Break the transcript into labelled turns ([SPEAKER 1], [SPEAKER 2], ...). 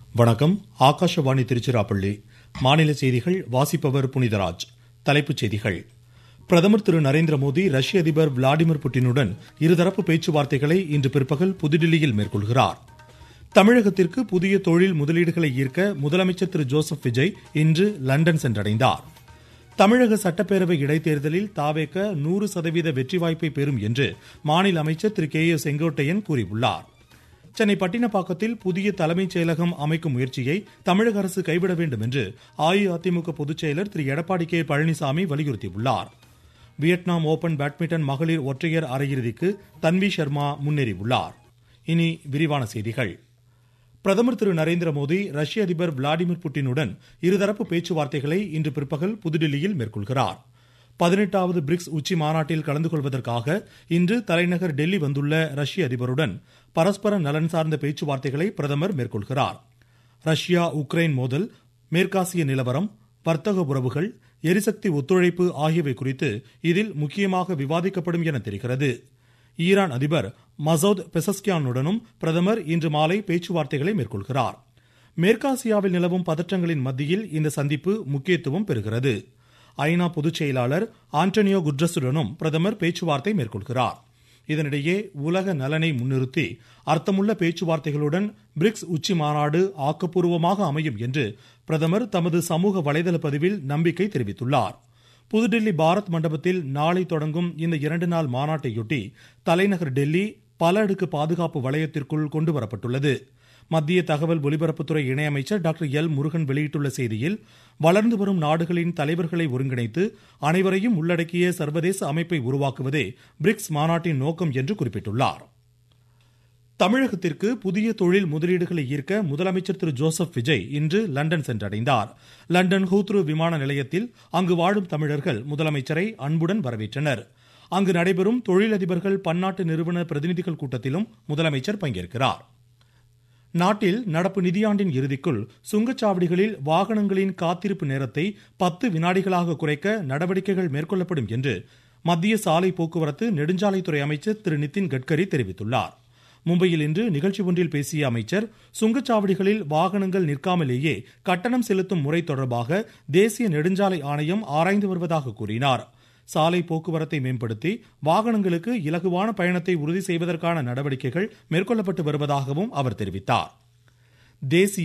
[SPEAKER 1] வணக்கம் ஆகாஷவாணி திருச்சிராப்பள்ளி மாநில செய்திகள் வாசிப்பவர் புனிதராஜ் தலைப்புச் செய்திகள் பிரதமர் திரு நரேந்திர மோடி ரஷ்ய அதிபர் விளாடிமிர் புட்டினுடன் இருதரப்பு பேச்சுவார்த்தைகளை இன்று பிற்பகல் புதுடில்லியில் மேற்கொள்கிறார் தமிழகத்திற்கு புதிய தொழில் முதலீடுகளை ஈர்க்க முதலமைச்சர் திரு ஜோசப் விஜய் இன்று லண்டன் சென்றடைந்தார் தமிழக சட்டப்பேரவை இடைத்தேர்தலில் தாவேக்க நூறு சதவீத வெற்றி வாய்ப்பை பெறும் என்று மாநில அமைச்சர் திரு கே ஏ செங்கோட்டையன் கூறியுள்ளார் சென்னை பட்டினப்பாக்கத்தில் புதிய தலைமைச் செயலகம் அமைக்கும் முயற்சியை தமிழக அரசு கைவிட வேண்டும் என்று அஇஅதிமுக பொதுச் செயலர் திரு எடப்பாடி கே பழனிசாமி வலியுறுத்தியுள்ளார் வியட்நாம் ஓபன் பேட்மிண்டன் மகளிர் ஒற்றையர் அரையிறுதிக்கு தன்வி சர்மா முன்னேறியுள்ளார் இனி விரிவான செய்திகள் பிரதமர் திரு நரேந்திர மோடி ரஷ்ய அதிபர் விளாடிமிர் புட்டினுடன் இருதரப்பு பேச்சுவார்த்தைகளை இன்று பிற்பகல் புதுடில்லியில் மேற்கொள்கிறார் பதினெட்டாவது பிரிக்ஸ் உச்சி மாநாட்டில் கலந்து கொள்வதற்காக இன்று தலைநகர் டெல்லி வந்துள்ள ரஷ்ய அதிபருடன் பரஸ்பர நலன் சார்ந்த பேச்சுவார்த்தைகளை பிரதமர் மேற்கொள்கிறார் ரஷ்யா உக்ரைன் மோதல் மேற்காசிய நிலவரம் வர்த்தக உறவுகள் எரிசக்தி ஒத்துழைப்பு ஆகியவை குறித்து இதில் முக்கியமாக விவாதிக்கப்படும் என தெரிகிறது ஈரான் அதிபர் மசௌத் பெசஸ்கியானுடனும் பிரதமர் இன்று மாலை பேச்சுவார்த்தைகளை மேற்கொள்கிறார் மேற்காசியாவில் நிலவும் பதற்றங்களின் மத்தியில் இந்த சந்திப்பு முக்கியத்துவம் பெறுகிறது ஐநா பொதுச் செயலாளர் ஆண்டனியோ குட்ரஸுடனும் பிரதமர் பேச்சுவார்த்தை மேற்கொள்கிறார் இதனிடையே உலக நலனை முன்னிறுத்தி அர்த்தமுள்ள பேச்சுவார்த்தைகளுடன் பிரிக்ஸ் உச்சி மாநாடு ஆக்கப்பூர்வமாக அமையும் என்று பிரதமர் தமது சமூக வலைதள பதிவில் நம்பிக்கை தெரிவித்துள்ளார் புதுடில்லி பாரத் மண்டபத்தில் நாளை தொடங்கும் இந்த இரண்டு நாள் மாநாட்டையொட்டி தலைநகர் டெல்லி பல அடுக்கு பாதுகாப்பு வளையத்திற்குள் கொண்டு வரப்பட்டுள்ளது மத்திய தகவல் ஒலிபரப்புத்துறை இணையமைச்சர் டாக்டர் எல் முருகன் வெளியிட்டுள்ள செய்தியில் வளர்ந்து வரும் நாடுகளின் தலைவர்களை ஒருங்கிணைத்து அனைவரையும் உள்ளடக்கிய சர்வதேச அமைப்பை உருவாக்குவதே பிரிக்ஸ் மாநாட்டின் நோக்கம் என்று குறிப்பிட்டுள்ளார் தமிழகத்திற்கு புதிய தொழில் முதலீடுகளை ஈர்க்க முதலமைச்சர் திரு ஜோசப் விஜய் இன்று லண்டன் சென்றடைந்தார் லண்டன் ஹூத்ரு விமான நிலையத்தில் அங்கு வாழும் தமிழர்கள் முதலமைச்சரை அன்புடன் வரவேற்றனர் அங்கு நடைபெறும் தொழிலதிபர்கள் பன்னாட்டு நிறுவன பிரதிநிதிகள் கூட்டத்திலும் முதலமைச்சர் பங்கேற்கிறார் நாட்டில் நடப்பு நிதியாண்டின் இறுதிக்குள் சுங்கச்சாவடிகளில் வாகனங்களின் காத்திருப்பு நேரத்தை பத்து வினாடிகளாக குறைக்க நடவடிக்கைகள் மேற்கொள்ளப்படும் என்று மத்திய சாலை போக்குவரத்து நெடுஞ்சாலைத்துறை அமைச்சர் திரு நிதின் கட்கரி தெரிவித்துள்ளார் மும்பையில் இன்று நிகழ்ச்சி ஒன்றில் பேசிய அமைச்சர் சுங்கச்சாவடிகளில் வாகனங்கள் நிற்காமலேயே கட்டணம் செலுத்தும் முறை தொடர்பாக தேசிய நெடுஞ்சாலை ஆணையம் ஆராய்ந்து வருவதாக கூறினார் சாலை போக்குவரத்தை மேம்படுத்தி வாகனங்களுக்கு இலகுவான பயணத்தை உறுதி செய்வதற்கான நடவடிக்கைகள் மேற்கொள்ளப்பட்டு வருவதாகவும் அவர் தெரிவித்தார் தேசிய